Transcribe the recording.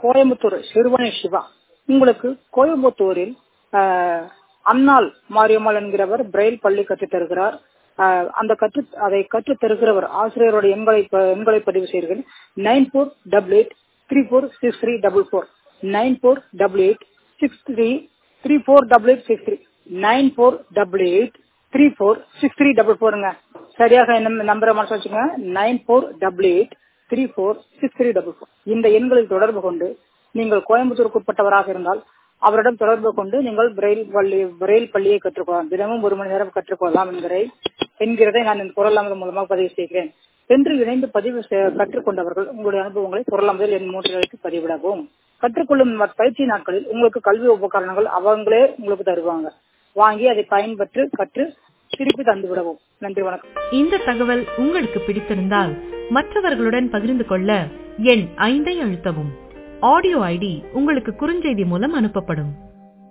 கோயம்புத்தூர் சிறுவனை சிவா உங்களுக்கு கோயம்புத்தூரில் ஆஹ், அன்னாள் மாரியம்மாள் என்கிறவர் பிரெயில் பள்ளி கற்றுத் தருகிறார் ஆஹ், அந்த கற்று அதை கற்றுத் தருகிறவர் ஆசிரியரோட எண்களை ப- எண்களை பதிவு செய்கிறீர்கள் nine four double eight three four six three double four nine four double eight six three three four double eight six three nine four double eight three four six three double ஃபோருங்க சரியாக என்ன நம்பரை மனசு வச்சுக்கோங்க nine four double eight three four six three double four இந்த எண்களில் தொடர்பு கொண்டு நீங்கள் கோயம்புத்தூருக்கு உட்பட்டவராக இருந்தால் அவரிடம் தொடர்பு கொண்டு நீங்கள் பிரெயில் பள்ளி பிரெயில் பள்ளியை கற்றுக்கொள்ளலாம் தினமும் ஒரு மணி நேரம் கற்றுக்கொள்ளலாம் என்கிற என்கிறதை நான் இந்த குரல் அமது மூலமாக பதிவு செய்கிறேன் சென்று இணைந்து பதிவு செ- கற்றுக்கொண்டவர்கள் உங்களுடைய அனுபவங்களை குரல் அமதில் என் மூன்றுகளுக்கு பதிவிடவும் கற்றுக்கொள்ளும் ம- பயிற்சி நாட்களில் உங்களுக்கு கல்வி உபகரணங்கள் அவங்களே உங்களுக்கு தருவாங்க வாங்கி அதை பயன்பெற்று கற்று திருப்பி தந்து விடவும் நன்றி வணக்கம் இந்த தகவல் உங்களுக்கு பிடித்திருந்தால் மற்றவர்களுடன் பகிர்ந்து கொள்ள எண் ஐந்தை அழுத்தவும் ஆடியோ ஐடி உங்களுக்கு குறுஞ்செய்தி மூலம் அனுப்பப்படும்